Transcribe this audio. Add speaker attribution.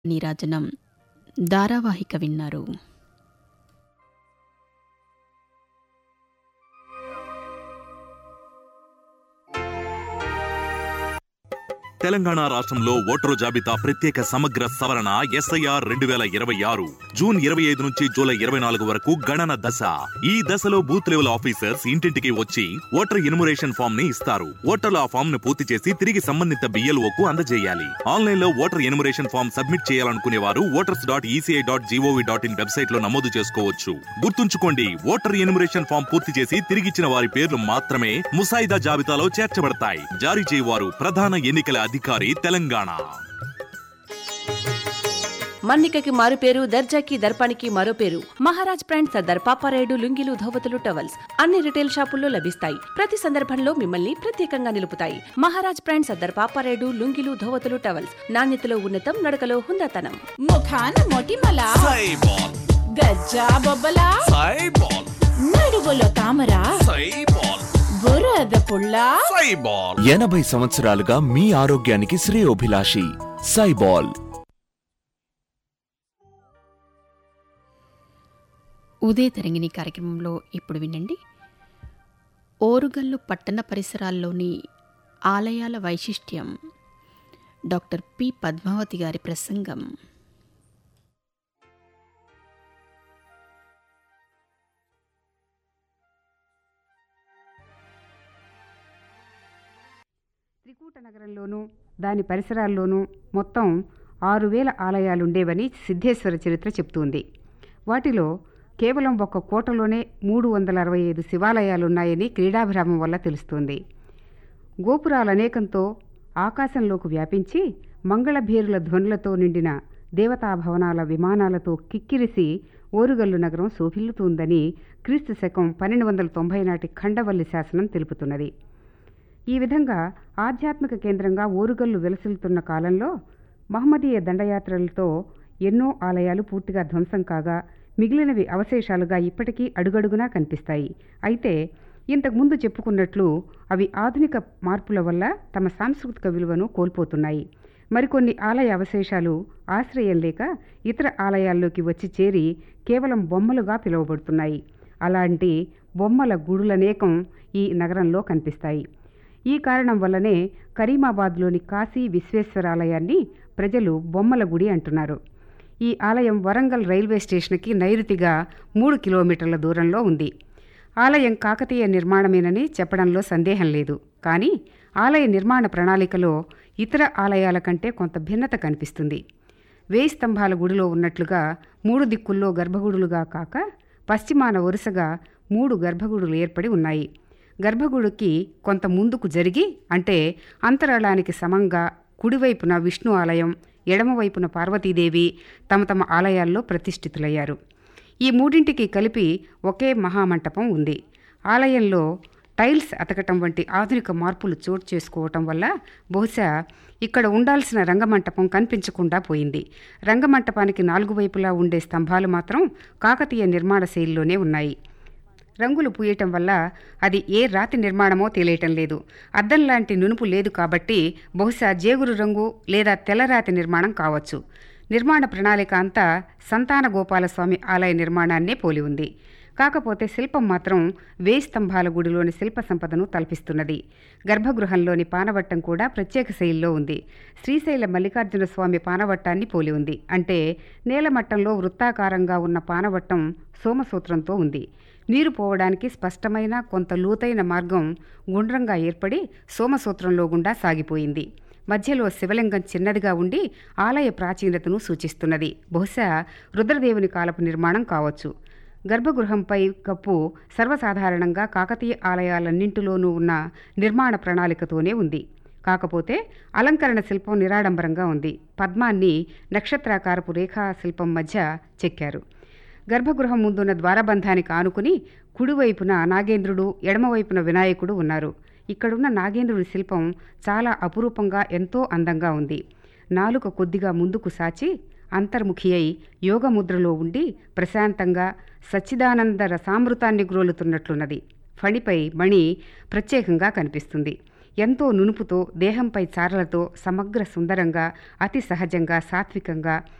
Speaker 1: నీరాజనం ధారావాహిక విన్నారు
Speaker 2: తెలంగాణ రాష్ట్రంలో ఓటరు జాబితా ప్రత్యేక సమగ్ర సవరణ ఎస్ఐఆర్ రెండు వేల ఇరవై ఆరు జూన్ ఇరవై ఐదు నుంచి జూలై ఇరవై నాలుగు వరకు గణన దశ ఈ దశలో బూత్ లెవెల్ ఆఫీసర్స్ ఇంటింటికి వచ్చి ఓటర్ ఎన్యుమరేషన్ ఫామ్ ని ఇస్తారు ఓటర్లు ఆ ఫామ్ ను పూర్తి చేసి తిరిగి సంబంధిత బిఎల్ఓకు అందజేయాలి ఆన్లైన్ లో ఓటర్ ఎన్యుమరేషన్ ఫామ్ సబ్మిట్ చేయాలనుకునే వారు voters dot ECI dot GOV dot in website లో నమోదు చేసుకోవచ్చు గుర్తుంచుకోండి ఓటర్ ఎన్యుమరేషన్ ఫామ్ పూర్తి చేసి తిరిగిచ్చిన వారి పేర్లు మాత్రమే ముసాయిదా జాబితాలో చేర్చబడతాయి జారీ చేయవారు ప్రధాన ఎన్నికల అధికారి తెలంగాణ
Speaker 3: మన్నికకి మారు పేరు దర్జాకి దర్పానికి మరో పేరు మహారాజ్ బ్రాండ్ సర్దార్ పాపారాయుడు లుంగిలు ధోవతులు టవల్స్ అన్ని రిటైల్ షాపుల్లో లభిస్తాయి ప్రతి సందర్భంలో మిమ్మల్ని ప్రత్యేకంగా నిలుపుతాయి మహారాజ్ బ్రాండ్ సర్దార్ పాపారాయుడు లుంగిలు ధోవతులు టవల్స్ నాణ్యతలో ఉన్నతం నడకలో హుందాతనం
Speaker 4: ముఖాన మొటిమల
Speaker 5: సైబాల్
Speaker 4: గజ్జా బొబ్బల
Speaker 5: సైబాల్
Speaker 4: నడువులో తామర
Speaker 5: సైబాల్
Speaker 4: బురద పుల్ల
Speaker 5: సైబాల్
Speaker 6: ఎనభై సంవత్సరాలుగా మీ ఆరోగ్యానికి శ్రేయోభిలాషి సైబాల్
Speaker 1: ఉదయ తరంగిణి కార్యక్రమంలో ఇప్పుడు వినండి ఓరుగల్లు పట్టణ పరిసరాల్లోని ఆలయాల వైశిష్ట్యం డాక్టర్ పి పద్మావతి గారి ప్రసంగం
Speaker 7: త్రికూట నగరంలోనూ దాని పరిసరాల్లోనూ మొత్తం ఆరు వేల ఆలయాలుండేవని సిద్ధేశ్వర చరిత్ర చెప్తుంది వాటిలో కేవలం ఒక్క కోటలోనే మూడు వందల అరవై ఐదు శివాలయాలున్నాయని క్రీడాభిరామం వల్ల తెలుస్తుంది గోపురాలు అనేకంతో ఆకాశంలోకి వ్యాపించి మంగళభేరుల ధ్వనులతో నిండిన దేవతా భవనాల విమానాలతో కిక్కిరిసి ఓరుగల్లు నగరం శోభిల్లుతుందని క్రీస్తు శకం పన్నెండు వందల తొంభై నాటి ఖండవల్లి శాసనం తెలుపుతున్నది ఈ విధంగా ఆధ్యాత్మిక కేంద్రంగా ఓరుగల్లు వెలసిల్లుతున్న కాలంలో మహమ్మదీయ దండయాత్రలతో ఎన్నో ఆలయాలు పూర్తిగా ధ్వంసం కాగా మిగిలినవి అవశేషాలుగా ఇప్పటికీ అడుగడుగునా కనిపిస్తాయి అయితే ఇంతకుముందు చెప్పుకున్నట్లు అవి ఆధునిక మార్పుల వల్ల తమ సాంస్కృతిక విలువను కోల్పోతున్నాయి మరికొన్ని ఆలయ అవశేషాలు ఆశ్రయం లేక ఇతర ఆలయాల్లోకి వచ్చి చేరి కేవలం బొమ్మలుగా పిలువబడుతున్నాయి అలాంటి బొమ్మల గుడులనేకం ఈ నగరంలో కనిపిస్తాయి ఈ కారణం వల్లనే కరీమాబాద్లోని కాశీ విశ్వేశ్వరాలయాన్ని ప్రజలు బొమ్మల గుడి అంటున్నారు ఈ ఆలయం వరంగల్ రైల్వే స్టేషన్కి నైరుతిగా మూడు కిలోమీటర్ల దూరంలో ఉంది ఆలయం కాకతీయ నిర్మాణమేనని చెప్పడంలో సందేహం లేదు కానీ ఆలయ నిర్మాణ ప్రణాళికలో ఇతర ఆలయాల కంటే కొంత భిన్నత కనిపిస్తుంది వేయి స్తంభాల గుడిలో ఉన్నట్లుగా మూడు దిక్కుల్లో గర్భగుడులుగా కాక పశ్చిమాన వరుసగా మూడు గర్భగుడులు ఏర్పడి ఉన్నాయి గర్భగుడికి కొంత ముందుకు జరిగి అంటే అంతరాళానికి సమంగా కుడివైపున విష్ణు ఆలయం ఎడమవైపున పార్వతీదేవి తమ తమ ఆలయాల్లో ప్రతిష్ఠితులయ్యారు ఈ మూడింటికి కలిపి ఒకే మహామంటపం ఉంది ఆలయంలో టైల్స్ అతకటం వంటి ఆధునిక మార్పులు చోటు చేసుకోవటం వల్ల బహుశా ఇక్కడ ఉండాల్సిన రంగమంటపం కనిపించకుండా పోయింది రంగమంటపానికి నాలుగు వైపులా ఉండే స్తంభాలు మాత్రం కాకతీయ నిర్మాణ శైలిలోనే ఉన్నాయి రంగులు పూయటం వల్ల అది ఏ రాతి నిర్మాణమో తెలియటం లేదు అద్దం లాంటి నునుపు లేదు కాబట్టి బహుశా జేగురు రంగు లేదా తెల్లరాతి నిర్మాణం కావచ్చు నిర్మాణ ప్రణాళిక అంతా సంతాన గోపాలస్వామి ఆలయ నిర్మాణాన్నే పోలి ఉంది కాకపోతే శిల్పం మాత్రం వేయి స్తంభాల గుడిలోని శిల్ప సంపదను తలపిస్తున్నది గర్భగృహంలోని పానవట్టం కూడా ప్రత్యేక శైలిలో ఉంది శ్రీశైల మల్లికార్జున స్వామి పానవట్టాన్ని పోలి ఉంది అంటే నేలమట్టంలో వృత్తాకారంగా ఉన్న పానవట్టం సోమసూత్రంతో ఉంది నీరు పోవడానికి స్పష్టమైన కొంత లోతైన మార్గం గుండ్రంగా ఏర్పడి సోమసూత్రంలో గుండా సాగిపోయింది మధ్యలో శివలింగం చిన్నదిగా ఉండి ఆలయ ప్రాచీనతను సూచిస్తున్నది బహుశా రుద్రదేవుని కాలపు నిర్మాణం కావచ్చు గర్భగృహంపై కప్పు సర్వసాధారణంగా కాకతీయ ఆలయాలన్నింటిలోనూ ఉన్న నిర్మాణ ప్రణాళికతోనే ఉంది కాకపోతే అలంకరణ శిల్పం నిరాడంబరంగా ఉంది పద్మాన్ని నక్షత్రాకారపు రేఖా శిల్పం మధ్య చెక్కారు గర్భగృహం ముందున్న ద్వారబంధానికి ఆనుకుని కుడివైపున నాగేంద్రుడు ఎడమవైపున వినాయకుడు ఉన్నారు ఇక్కడున్న నాగేంద్రుడి శిల్పం చాలా అపురూపంగా ఎంతో అందంగా ఉంది నాలుక కొద్దిగా ముందుకు సాచి అంతర్ముఖి అయి యోగముద్రలో ఉండి ప్రశాంతంగా సచ్చిదానంద రసామృతాన్ని గ్రోలుతున్నట్లున్నది ఫణిపై మణి ప్రత్యేకంగా కనిపిస్తుంది ఎంతో నునుపుతో దేహంపై చారలతో సమగ్ర సుందరంగా అతి సహజంగా సాత్వికంగా